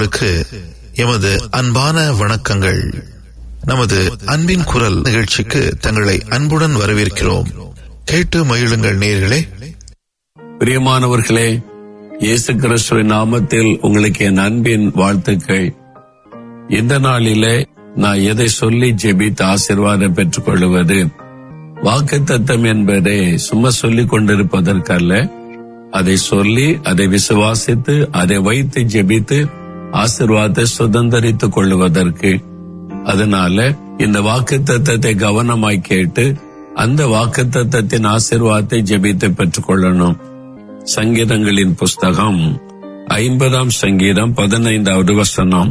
உறவுகளுக்கு எமது அன்பான வணக்கங்கள் நமது அன்பின் குரல் நிகழ்ச்சிக்கு தங்களை அன்புடன் வரவேற்கிறோம் கேட்டு மகிழுங்கள் நேர்களே பிரியமானவர்களே இயேசு கிறிஸ்துவின் நாமத்தில் உங்களுக்கு என் அன்பின் வாழ்த்துக்கள் இந்த நாளிலே நான் எதை சொல்லி ஜெபித்து ஆசீர்வாதம் பெற்றுக் கொள்வது வாக்கு தத்தம் என்பதை சும்மா சொல்லிக் கொண்டிருப்பதற்கல்ல அதை சொல்லி அதை விசுவாசித்து அதை வைத்து ஜெபித்து ஆசீர்வாதத்தை சுதந்திரித்துக் கொள்வதற்கு அதனால இந்த வாக்கு தத்தத்தை கவனமாய் கேட்டு அந்த வாக்கு தத்தத்தின் ஆசீர்வாதத்தை ஜெபித்து பெற்றுக் கொள்ளணும் சங்கீதங்களின் புஸ்தகம் ஐம்பதாம் சங்கீதம் பதினைந்தாவது வசனம்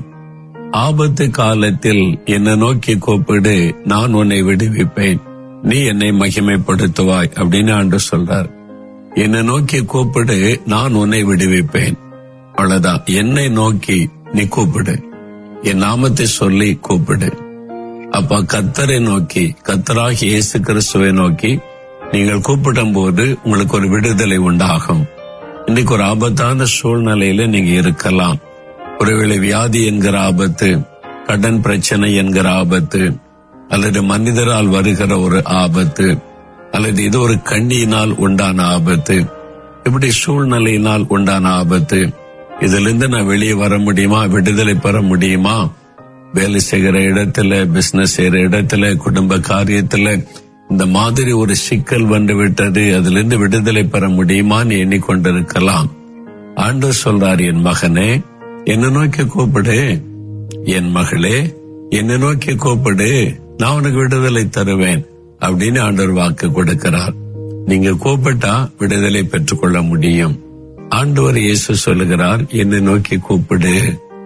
ஆபத்து காலத்தில் என்னை நோக்கி கூப்பிடு நான் உன்னை விடுவிப்பேன் நீ என்னை மகிமைப்படுத்துவாய் அப்படின்னு ஆண்டு சொல்றார் என்னை நோக்கி கூப்பிடு நான் உன்னை விடுவிப்பேன் அவ்வளவுதான் என்னை நோக்கி நீ கூப்பிடு என் நாமத்தை சொல்லி கூப்பிடு அப்ப கத்தரை நோக்கி கத்தராகி இயேசு கிறிஸ்துவை நோக்கி நீங்கள் கூப்பிடும் போது உங்களுக்கு ஒரு விடுதலை உண்டாகும் இன்னைக்கு ஒரு ஆபத்தான சூழ்நிலையில நீங்க இருக்கலாம் ஒருவேளை வியாதி என்கிற ஆபத்து கடன் பிரச்சனை என்கிற ஆபத்து அல்லது மனிதரால் வருகிற ஒரு ஆபத்து அல்லது இது ஒரு கண்ணியினால் உண்டான ஆபத்து இப்படி சூழ்நிலையினால் உண்டான ஆபத்து இதுல இருந்து நான் வெளியே வர முடியுமா விடுதலை பெற முடியுமா வேலை செய்கிற இடத்துல பிசினஸ் செய்யற இடத்துல குடும்ப காரியத்துல இந்த மாதிரி ஒரு சிக்கல் வந்து விட்டது அதுல இருந்து விடுதலை பெற முடியுமான்னு எண்ணிக்கொண்டிருக்கலாம் ஆண்டு சொல்றார் என் மகனே என்ன நோக்கி கூப்பிடு என் மகளே என்ன நோக்கி கூப்பிடு நான் உனக்கு விடுதலை தருவேன் அப்படின்னு ஆண்டவர் வாக்கு கொடுக்கிறார் நீங்க கூப்பிட்டா விடுதலை பெற்றுக்கொள்ள முடியும் ஆண்டவர் இயேசு சொல்லுகிறார் என்னை நோக்கி கூப்பிடு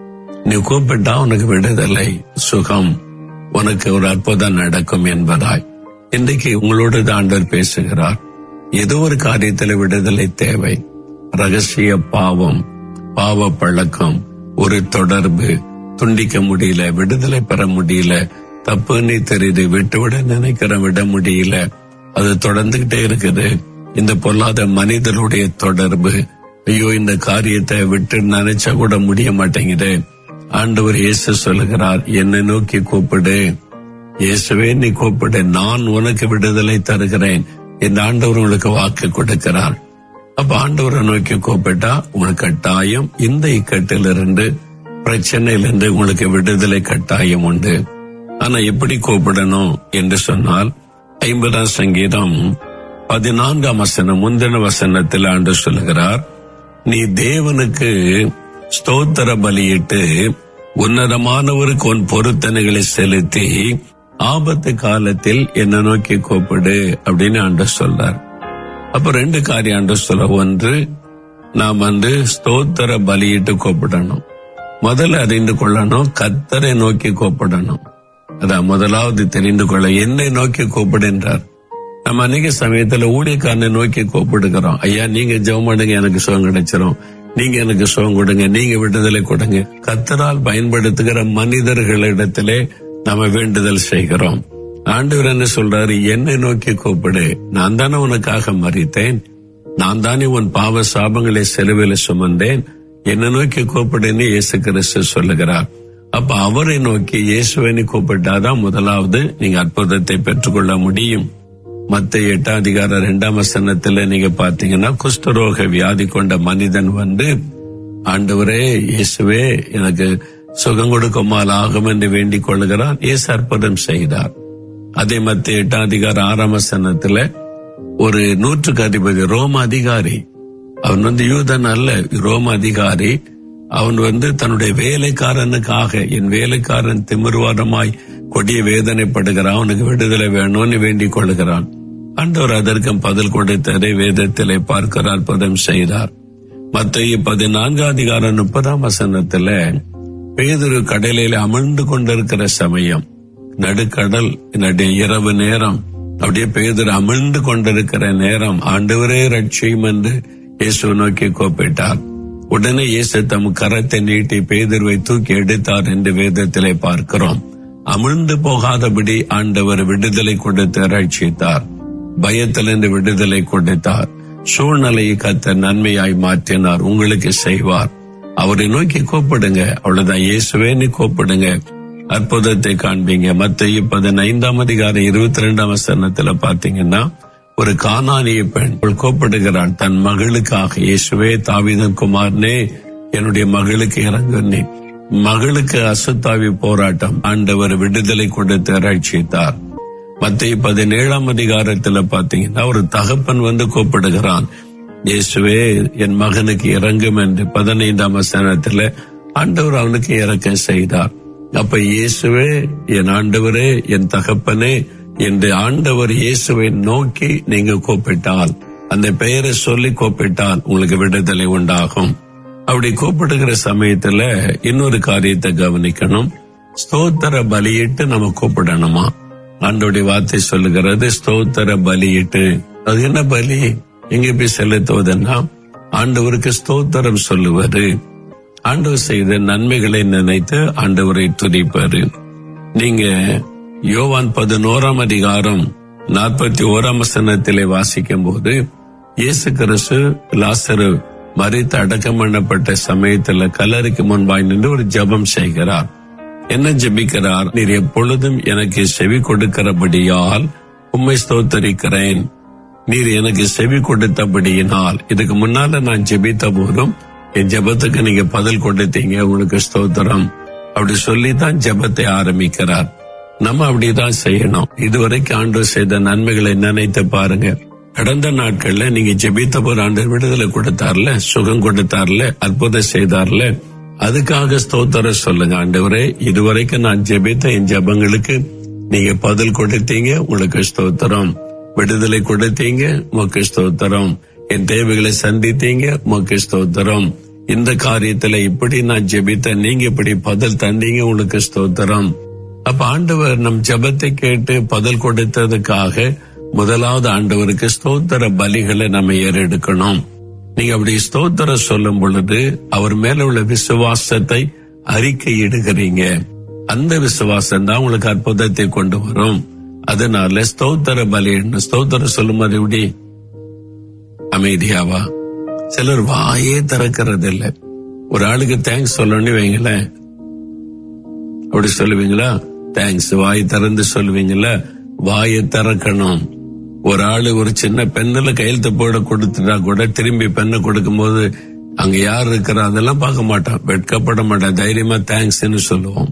நீ கூப்பிட்டா உனக்கு விடுதலை சுகம் உனக்கு ஒரு அற்புதம் நடக்கும் என்பதாய் இன்றைக்கு உங்களோடு ஆண்டவர் பேசுகிறார் ஏதோ ஒரு காரியத்துல விடுதலை தேவை ரகசிய பாவம் பாவ பழக்கம் ஒரு தொடர்பு துண்டிக்க முடியல விடுதலை பெற முடியல தப்புன்னு தெரியுது விட்டுவிட நினைக்கிற விட முடியல அது தொடர்ந்துகிட்டே இருக்குது இந்த பொல்லாத மனிதனுடைய தொடர்பு ஐயோ இந்த காரியத்தை விட்டு நினைச்சா கூட முடிய மாட்டேங்குது ஆண்டவர் இயேசு சொல்லுகிறார் என்னை நோக்கி கூப்பிடு இயேசுவே நீ கூப்பிடு நான் உனக்கு விடுதலை தருகிறேன் இந்த ஆண்டவர் உங்களுக்கு வாக்கு கொடுக்கிறார் அப்ப ஆண்டவரை நோக்கி கூப்பிட்டா உங்களுக்கு கட்டாயம் இந்த இக்கட்டிலிருந்து பிரச்சனையிலிருந்து உங்களுக்கு விடுதலை கட்டாயம் உண்டு ஆனா எப்படி கூப்பிடணும் என்று சொன்னால் ஐம்பதாம் சங்கீதம் பதினான்காம் வசனம் முந்தின வசனத்தில் ஆண்டு சொல்லுகிறார் நீ தேவனுக்கு ஸ்தோத்திர பலியிட்டு உன்னதமானவருக்கு உன் பொருத்தனைகளை செலுத்தி ஆபத்து காலத்தில் என்ன நோக்கி கூப்பிடு அப்படின்னு ஆண்டு சொல்றார் அப்ப ரெண்டு காரியம் ஆண்டு சொல்ல ஒன்று நாம் வந்து ஸ்தோத்திர பலியிட்டு கூப்பிடணும் முதல்ல அறிந்து கொள்ளணும் கத்தரை நோக்கி கூப்பிடணும் அதான் முதலாவது தெரிந்து கொள்ள என்னை நோக்கி கூப்பிடுன்றார் நம்ம அநேக சமயத்துல ஊழியக்காரனை நோக்கி கூப்பிடுகிறோம் ஐயா நீங்க ஜெபம் பண்ணுங்க எனக்கு சுகம் கிடைச்சிரும் நீங்க எனக்கு சுகம் கொடுங்க நீங்க விடுதலை கொடுங்க கத்தரால் பயன்படுத்துகிற மனிதர்களிடத்திலே நாம வேண்டுதல் செய்கிறோம் ஆண்டவர் என்ன சொல்றாரு என்னை நோக்கி கூப்பிடு நான் தானே உனக்காக மறித்தேன் நான் தானே உன் பாவ சாபங்களை செலவில் சுமந்தேன் என்னை நோக்கி கூப்பிடுன்னு இயேசு கிறிஸ்து சொல்லுகிறார் அப்ப அவரை நோக்கி இயேசுவனை கூப்பிட்டாதான் முதலாவது நீங்க அற்புதத்தை பெற்றுக்கொள்ள முடியும் மத்த எட்டாம் அதிகார இரண்டாம் வசனத்துல நீங்க பாத்தீங்கன்னா குஷ்டரோக வியாதி கொண்ட மனிதன் வந்து ஆண்டவரே இயேசுவே எனக்கு சுகம் கொடுக்குமால் ஆகும் என்று வேண்டிக் கொள்கிறான் இயேசு அற்புதம் செய்தார் அதே மத்த எட்டாம் அதிகார ஆறாம் வசனத்துல ஒரு நூற்றுக்கு அதிபதி ரோம அதிகாரி அவன் வந்து யூதன் அல்ல ரோம அதிகாரி அவன் வந்து தன்னுடைய வேலைக்காரனுக்காக என் வேலைக்காரன் திமிர்வாதமாய் கொடிய வேதனைப்படுகிறான் அவனுக்கு விடுதலை வேணும்னு வேண்டிக் கொள்கிறான் ஆண்டவர் அதற்கும் பதில் கொடுத்ததை வேதத்திலே பார்க்கிற அற்புதம் செய்தார் மத்திய பதினான்காம் அதிகாரம் முப்பதாம் வசனத்துல பேதுரு கடலில் அமர்ந்து கொண்டிருக்கிற சமயம் நடுக்கடல் நடு இரவு நேரம் அப்படியே பேதுரு அமிழ்ந்து கொண்டிருக்கிற நேரம் ஆண்டவரே ரட்சியும் என்று இயேசு நோக்கி கூப்பிட்டார் உடனே இயேசு தம் கரத்தை நீட்டி பேதுருவை தூக்கி எடுத்தார் என்று வேதத்திலே பார்க்கிறோம் அமிழ்ந்து போகாதபடி ஆண்டவர் விடுதலை கொடுத்து ரட்சித்தார் பயத்திலிருந்து விடுதலை கொடுத்தார் சூழ்நிலையை கத்த நன்மையாய் மாற்றினார் உங்களுக்கு செய்வார் அவரை நோக்கி கூப்பிடுங்க அவ்வளவுதான் இயேசுவேன்னு கூப்பிடுங்க அற்புதத்தை காண்பீங்க மத்திய பதினைந்தாம் அதிகாரம் இருபத்தி ரெண்டாம் வசனத்துல பாத்தீங்கன்னா ஒரு கானானிய பெண் அவள் கூப்பிடுகிறாள் தன் மகளுக்காக இயேசுவே தாவீதன் குமாரனே என்னுடைய மகளுக்கு இறங்குன்னே மகளுக்கு அசுத்தாவி போராட்டம் ஆண்டவர் விடுதலை கொடுத்து ரட்சித்தார் மத்திய பதினேழாம் அதிகாரத்துல பாத்தீங்கன்னா ஒரு தகப்பன் வந்து கூப்பிடுகிறான் இயேசுவே என் மகனுக்கு இறங்கும் என்று பதினைந்தாம் வசனத்துல ஆண்டவர் அவனுக்கு இறக்க செய்தார் அப்ப இயேசுவே என் ஆண்டவரே என் தகப்பனே என்று ஆண்டவர் இயேசுவை நோக்கி நீங்க கூப்பிட்டால் அந்த பெயரை சொல்லி கூப்பிட்டால் உங்களுக்கு விடுதலை உண்டாகும் அப்படி கூப்பிடுகிற சமயத்துல இன்னொரு காரியத்தை கவனிக்கணும் ஸ்தோத்திர பலியிட்டு நம்ம கூப்பிடணுமா ஆண்டோடைய வார்த்தை சொல்லுகிறது ஸ்தோத்திர பலியிட்டு அது என்ன பலி எங்க போய் செலுத்துவதுன்னா ஆண்டவருக்கு ஸ்தோத்திரம் சொல்லுவாரு ஆண்டவர் செய்த நன்மைகளை நினைத்து ஆண்டவரை துதிப்பாரு நீங்க யோவான் பதினோராம் அதிகாரம் நாற்பத்தி ஓராம் வசனத்திலே வாசிக்கும் போது இயேசு கிறிஸ்து லாசரு மறித்து அடக்கம் பண்ணப்பட்ட சமயத்துல கல்லறைக்கு முன்பாய் நின்று ஒரு ஜெபம் செய்கிறார் என்ன ஜெபிக்கிறார் நீர் எப்பொழுதும் எனக்கு செவி கொடுக்கிறபடியால் உம்மை ஸ்தோத்தரிக்கிறேன் நீர் எனக்கு செவி கொடுத்தபடியினால் இதுக்கு முன்னால நான் ஜெபித்த போதும் என் ஜெபத்துக்கு நீங்க பதில் கொடுத்தீங்க உங்களுக்கு ஸ்தோத்திரம் அப்படி சொல்லித்தான் ஜெபத்தை ஆரம்பிக்கிறார் நம்ம அப்படிதான் செய்யணும் இதுவரைக்கும் ஆண்டவர் செய்த நன்மைகளை நினைத்து பாருங்க கடந்த நாட்கள்ல நீங்க ஜெபித்த போது ஆண்டவர் விடுதலை கொடுத்தார்ல சுகம் கொடுத்தார்ல அற்புதம் செய்தார்ல அதுக்காக ஸ்தோத்திர சொல்லுங்க ஆண்டவரே இதுவரைக்கும் நான் ஜெபித்த என் ஜெபங்களுக்கு நீங்க பதில் கொடுத்தீங்க உங்களுக்கு ஸ்தோத்திரம் விடுதலை கொடுத்தீங்க உமக்கு ஸ்தோத்திரம் என் தேவைகளை சந்தித்தீங்க உமக்கு ஸ்தோத்திரம் இந்த காரியத்துல இப்படி நான் ஜெபித்த நீங்க இப்படி பதில் தந்தீங்க உங்களுக்கு ஸ்தோத்திரம் அப்ப ஆண்டவர் நம் ஜெபத்தை கேட்டு பதில் கொடுத்ததுக்காக முதலாவது ஆண்டவருக்கு ஸ்தோத்திர பலிகளை நம்ம ஏறெடுக்கணும் நீங்க அப்படி ஸ்தோத்திரம் சொல்லும் பொழுது அவர் மேல உள்ள விசுவாசத்தை அறிக்கையிடுகிறீங்க அந்த விசுவாசம் தான் உங்களுக்கு அற்புதத்தை கொண்டு வரும் அதனால ஸ்தோத்திர பலி ஸ்தோத்திரம் சொல்லும் போது எப்படி அமைதியாவா சிலர் வாயே திறக்கிறது இல்ல ஒரு ஆளுக்கு தேங்க்ஸ் சொல்லணும்னு வைங்களேன் அப்படி சொல்லுவீங்களா தேங்க்ஸ் வாய் திறந்து சொல்லுவீங்களா வாயை திறக்கணும் ஒரு ஆளு ஒரு சின்ன பெண்ணுல கையெழுத்து போட கொடுத்துட்டா கூட திரும்பி பெண்ணை கொடுக்கும் போது அங்க யார் இருக்கிறா அதெல்லாம் பார்க்க மாட்டான் வெட்கப்பட மாட்டான் தைரியமா தேங்க்ஸ்ன்னு சொல்லுவோம்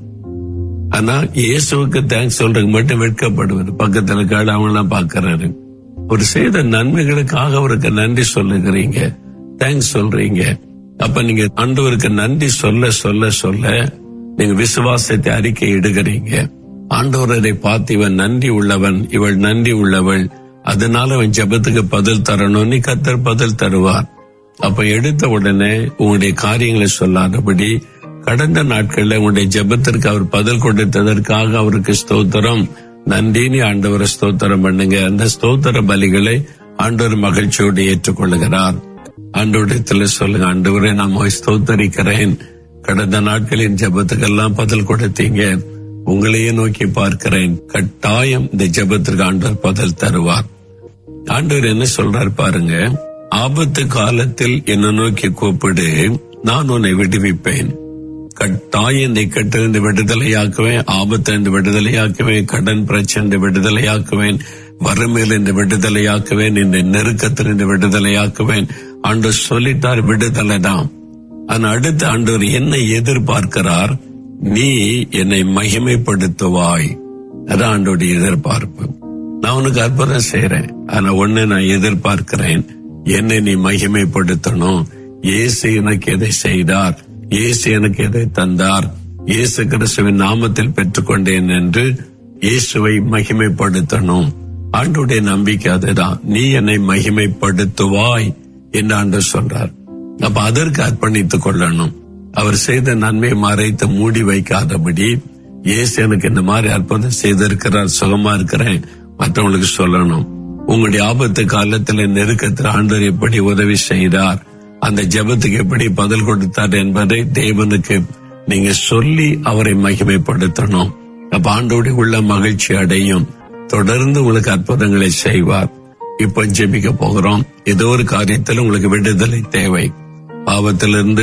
ஆனா இயேசுவுக்கு தேங்க்ஸ் சொல்றதுக்கு மட்டும் வெட்கப்படுவார் பக்கத்துல காடு அவங்களாம் பாக்குறாரு ஒரு செய்த நன்மைகளுக்காக அவருக்கு நன்றி சொல்லுகிறீங்க தேங்க்ஸ் சொல்றீங்க அப்ப நீங்க ஆண்டவருக்கு நன்றி சொல்ல சொல்ல சொல்ல நீங்க விசுவாசத்தை அறிக்கை இடுகிறீங்க ஆண்டவரை பார்த்து இவன் நன்றி உள்ளவன் இவள் நன்றி உள்ளவள் அதனால அவன் ஜெபத்துக்கு பதில் தரணும்னு கத்தர் பதில் தருவார் அப்ப எடுத்த உடனே உங்களுடைய காரியங்களை சொல்லாதபடி கடந்த நாட்கள்ல உங்களுடைய ஜெபத்திற்கு அவர் பதில் கொடுத்ததற்காக அவருக்கு ஸ்தோத்திரம் நன்றினி ஆண்டவரை ஸ்தோத்திரம் பண்ணுங்க அந்த ஸ்தோத்திர பலிகளை ஆண்டவர் மகிழ்ச்சியோடு ஏற்றுக்கொள்ளுகிறார் ஆண்டவரிடத்துல சொல்லுங்க ஆண்டவரே நான் உம்மை ஸ்தோத்தரிக்கிறேன் கடந்த நாட்களின் ஜெபத்துக்கெல்லாம் பதில் கொடுத்தீங்க உங்களையே நோக்கி பார்க்கிறேன் கட்டாயம் இந்த ஜெபத்திற்கு ஆண்டவர் பதில் தருவார் ஆண்டவர் என்ன சொல்றார் பாருங்க ஆபத்து காலத்தில் என்ன நோக்கி கூப்பிடு நான் உன்னை விடுவிப்பேன் கட்டாயம் இந்த கட்டிலிருந்து விடுதலையாக்குவேன் ஆபத்திலிருந்து விடுதலையாக்குவேன் கடன் பிரச்சனை விடுதலையாக்குவேன் வறுமையிலிருந்து விடுதலையாக்குவேன் இந்த நெருக்கத்திலிருந்து விடுதலையாக்குவேன் ஆண்டவர் சொல்லிட்டார் விடுதலை தான் ஆனா அடுத்த ஆண்டவர் என்ன எதிர்பார்க்கிறார் நீ என்னை மகிமைப்படுத்துவாய் அதான் ஆண்டோடைய எதிர்பார்ப்பு நான் உனக்கு அற்புதம் செய்யறேன் ஆனா ஒண்ணு நான் எதிர்பார்க்கிறேன் என்னை நீ மகிமைப்படுத்தணும் இயேசு எனக்கு எதை செய்தார் இயேசு எனக்கு எதை தந்தார் இயேசு கிறிஸ்துவின் நாமத்தில் பெற்றுக்கொண்டேன் என்று இயேசுவை மகிமைப்படுத்தணும் ஆண்டுடைய நம்பிக்கை அதுதான் நீ என்னை மகிமைப்படுத்துவாய் என்று ஆண்டு சொல்றார் அப்ப அதற்கு அர்ப்பணித்துக் கொள்ளணும் அவர் செய்த நன்மையை மறைத்து மூடி வைக்காதபடி இயேசு எனக்கு இந்த மாதிரி அற்புதம் செய்திருக்கிறார் சுகமா இருக்கிறேன் மற்றவங்களுக்கு சொல்லணும் உங்களுடைய ஆபத்து காலத்துல நெருக்கத்தில் ஆண்டவர் எப்படி உதவி செய்தார் அந்த ஜெபத்துக்கு எப்படி பதில் கொடுத்தார் என்பதை தேவனுக்கு நீங்க சொல்லி அவரை மகிமைப்படுத்தணும் அப்ப ஆண்டோடைய உள்ள மகிழ்ச்சி அடையும் தொடர்ந்து உங்களுக்கு அற்புதங்களை செய்வார் இப்ப ஜெபிக்க போகிறோம் ஏதோ ஒரு காரியத்தில் உங்களுக்கு விடுதலை தேவை பாவத்திலிருந்து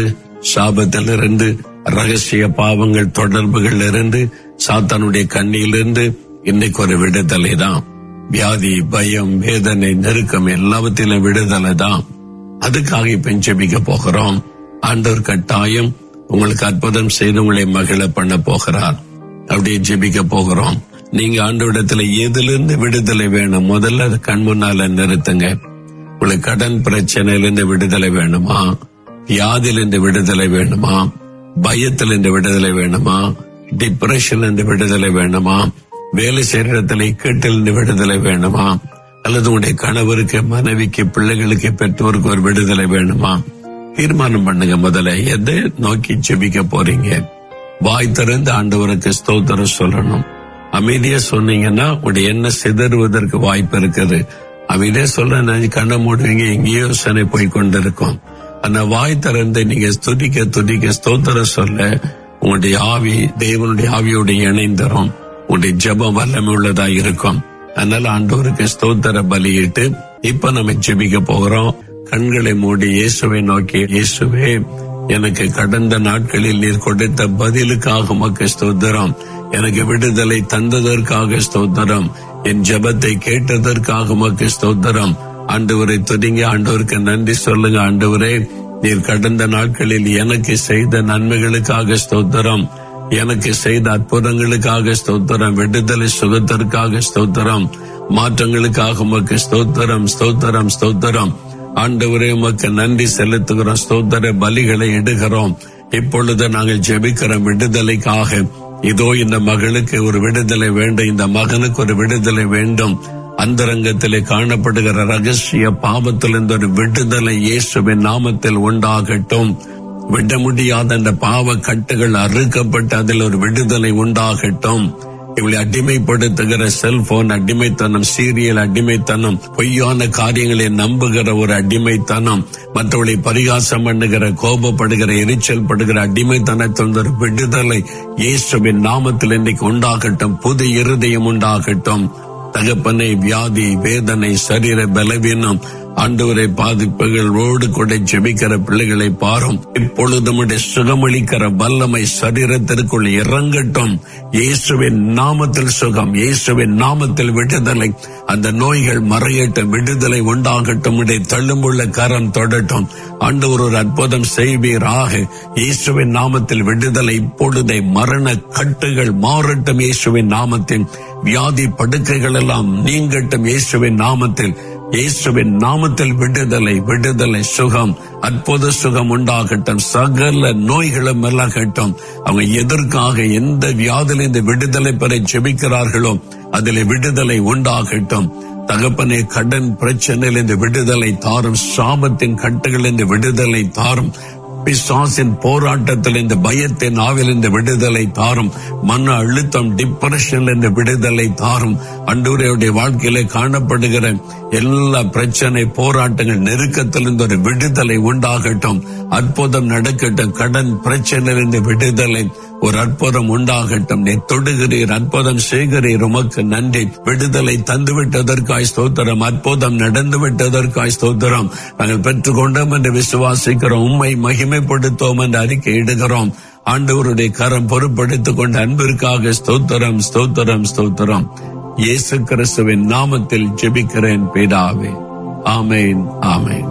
சாபத்திலிருந்து ரகசிய பாவங்கள் தொடர்புகள் இருந்து சாத்தானுடைய கண்ணியிலிருந்து இன்னைக்கு ஒரு விடுதலை தான் வியாதி பயம் வேதனை நெருக்கம் எல்லாவற்றிலும் விடுதலை தான் அதுக்காக இப்ப ஜெபிக்க போகிறோம் ஆண்டவர் கட்டாயம் உங்களுக்கு அற்புதம் செய்து உங்களை மகிழ பண்ண போகிறார் அப்படியே ஜெபிக்க போகிறோம் நீங்க ஆண்டவரிடத்துல எதிலிருந்து விடுதலை வேணும் முதல்ல அது கண் முன்னால நிறுத்துங்க உங்களுக்கு கடன் பிரச்சனையிலிருந்து விடுதலை வேணுமா வியாதியிலிருந்து விடுதலை வேணுமா பயத்திலிருந்து விடுதலை வேணுமா டிப்ரெஷன்ல இருந்து விடுதலை வேணுமா வேலை செய்யற இடத்துல இக்கட்டிலிருந்து விடுதலை வேணுமா அல்லது உங்களுடைய கணவருக்கு மனைவிக்கு பிள்ளைகளுக்கு பெற்றோருக்கு ஒரு விடுதலை வேணுமா தீர்மானம் பண்ணுங்க முதல்ல எதை நோக்கி ஜெபிக்க போறீங்க வாய் திறந்து ஆண்டவருக்கு ஸ்தோத்திரம் சொல்லணும் அமைதியா சொன்னீங்கன்னா உங்களுடைய எண்ணம் சிதறுவதற்கு வாய்ப்பு இருக்குது அமைதியா சொல்ல கண்ணை மூடுவீங்க எங்கேயோ யோசனை போய் கொண்டிருக்கும் அந்த வாய் திறந்து நீங்க துதிக்க துதிக்க ஸ்தோத்திரம் சொல்ல உங்களுடைய ஆவி தேவனுடைய ஆவியோட இணைந்தரும் உங்களுடைய ஜெபம் வல்லமை உள்ளதா இருக்கும் அதனால ஆண்டவருக்கு ஸ்தோத்திர பலியிட்டு இப்ப நம்ம ஜெபிக்க போகிறோம் கண்களை மூடி இயேசுவை நோக்கி இயேசுவே எனக்கு கடந்த நாட்களில் நீர் கொடுத்த பதிலுக்காக உமக்கு ஸ்தோத்திரம் எனக்கு விடுதலை தந்ததற்காக ஸ்தோத்திரம் என் ஜெபத்தை கேட்டதற்காக உமக்கு ஸ்தோத்திரம் ஆண்டவரை துதிங்க ஆண்டவருக்கு நன்றி சொல்லுங்க ஆண்டவரே நீர் கடந்த நாட்களில் எனக்கு செய்த நன்மைகளுக்காக ஸ்தோத்திரம் எனக்கு செய்த அற்புதங்களுக்காக ஸ்தோத்திரம் விடுதலை சுகத்திற்காக ஸ்தோத்திரம் மாற்றங்களுக்காக உமக்கு ஸ்தோத்திரம் ஸ்தோத்திரம் ஸ்தோத்திரம் ஆண்டவரே உமக்கு நன்றி செலுத்துகிறோம் ஸ்தோத்திர பலிகளை இடுகிறோம் இப்பொழுது நாங்கள் ஜெபிக்கிறோம் விடுதலைக்காக இதோ இந்த மகளுக்கு ஒரு விடுதலை வேண்டும் இந்த மகனுக்கு ஒரு விடுதலை வேண்டும் அந்தரங்கத்திலே காணப்படுகிற ரகசிய பாவத்திலிருந்து ஒரு விடுதலை இயேசுவின் நாமத்தில் உண்டாகட்டும் விட முடியாத அந்த பாவ கட்டுகள் அறுக்கப்பட்டு அதில் ஒரு விடுதலை உண்டாகட்டும் இவளை அடிமைப்படுத்துகிற செல்போன் அடிமைத்தனம் சீரியல் அடிமைத்தனம் பொய்யான காரியங்களை நம்புகிற ஒரு அடிமைத்தனம் மற்றவளை பரிகாசம் பண்ணுகிற கோபப்படுகிற எரிச்சல் படுகிற அடிமைத்தனத்தில் ஒரு விடுதலை இயேசுவின் நாமத்தில் இன்னைக்கு உண்டாகட்டும் புது இருதயம் உண்டாகட்டும் தகப்பனை வியாதி வேதனை சரீர பலவீனம் ஆண்டவரை பாதிப்புகளோடு கூட ஜெபிக்கிற பிள்ளைகளை பாரும் இப்பொழுது நம்முடைய சுகமளிக்கிற வல்லமை சரீரத்திற்குள் இறங்கட்டும் இயேசுவின் நாமத்தில் சுகம் இயேசுவின் நாமத்தில் விடுதலை அந்த நோய்கள் மறையட்டும் விடுதலை உண்டாகட்டும் உடைய தள்ளுமுள்ள கரம் தொடட்டும் ஆண்டவர் ஒரு அற்புதம் செய்வீராக இயேசுவின் நாமத்தில் விடுதலை இப்பொழுதே மரண கட்டுகள் மாறட்டும் இயேசுவின் நாமத்தில் வியாதி படுக்கைகள் எல்லாம் நீங்கட்டும் இயேசுவின் நாமத்தில் இயேசுவின் நாமத்தில் விடுதலை விடுதலை சுகம் அற்புத சுகம் உண்டாகட்டும் சகல நோய்களும் விலகட்டும் அவங்க எதற்காக எந்த வியாதியில் இந்த விடுதலை பெற ஜெபிக்கிறார்களோ அதில் விடுதலை உண்டாகட்டும் தகப்பனே கடன் பிரச்சனையில் இந்த விடுதலை தாரும் சாபத்தின் கட்டுகள் இந்த விடுதலை தாரும் பிசாசின் போராட்டத்தில் இந்த பயத்தின் ஆவில் இந்த விடுதலை தாரும் மன அழுத்தம் டிப்ரெஷன் இந்த விடுதலை தாரும் அன்றுவரையுடைய வாழ்க்கையில காணப்படுகிற எல்லா பிரச்சனை போராட்டங்கள் நெருக்கத்தில் இந்த ஒரு விடுதலை உண்டாகட்டும் அற்புதம் நடக்கட்டும் கடன் பிரச்சனையிலிருந்து விடுதலை ஒரு அற்புதம் உண்டாகட்டும் நீ தொடுகிறீர் அற்புதம் செய்கிறீர் உமக்கு நன்றி விடுதலை தந்து விட்டதற்காய் ஸ்தோத்திரம் அற்புதம் நடந்து விட்டதற்காய் ஸ்தோத்திரம் நாங்கள் பெற்றுக்கொண்டோம் என்று விசுவாசிக்கிறோம் உண்மை மகிமைப்படுத்தோம் என்று அறிக்கை இடுகிறோம் ஆண்டவருடைய கரம் பொறுப்படுத்திக் கொண்ட அன்பிற்காக ஸ்தோத்திரம் ஸ்தோத்திரம் ஸ்தோத்திரம் இயேசு கிறிஸ்துவின் நாமத்தில் ஜெபிக்கிறேன் பிதாவே ஆமேன் ஆமேன்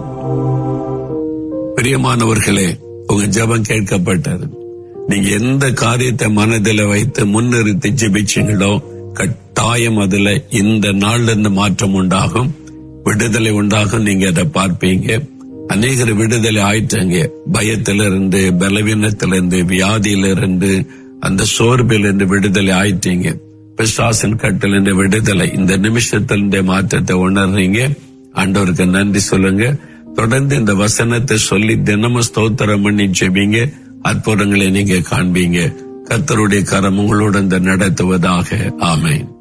பிரியமானவர்களே உங்க ஜெபம் கேட்கப்பட்டது நீங்க எந்த காரியத்தை மனதில் வைத்து முன்னிறுத்தி ஜெபிச்சீங்களோ கட்டாயம் அதுல இந்த நாள்ல இருந்து மாற்றம் உண்டாகும் விடுதலை உண்டாகும் நீங்க அதை பார்ப்பீங்க அநேகர் விடுதலை ஆயிட்டாங்க பயத்திலிருந்து பலவீனத்திலிருந்து வியாதியிலிருந்து அந்த சோர்பிலிருந்து விடுதலை ஆயிட்டீங்க பிசாசின் கட்டிலிருந்து விடுதலை இந்த நிமிஷத்திலிருந்தே மாற்றத்தை உணர்றீங்க ஆண்டவருக்கு நன்றி சொல்லுங்க தொடர்ந்து இந்த வசனத்தை சொல்லி தினமும் ஸ்தோத்திரம் பண்ணி ஜெபிங்க அற்புதங்களை நீங்க காண்பீங்க கர்த்தருடைய கரம் உங்களோடு இந்த நடத்துவதாக ஆமென்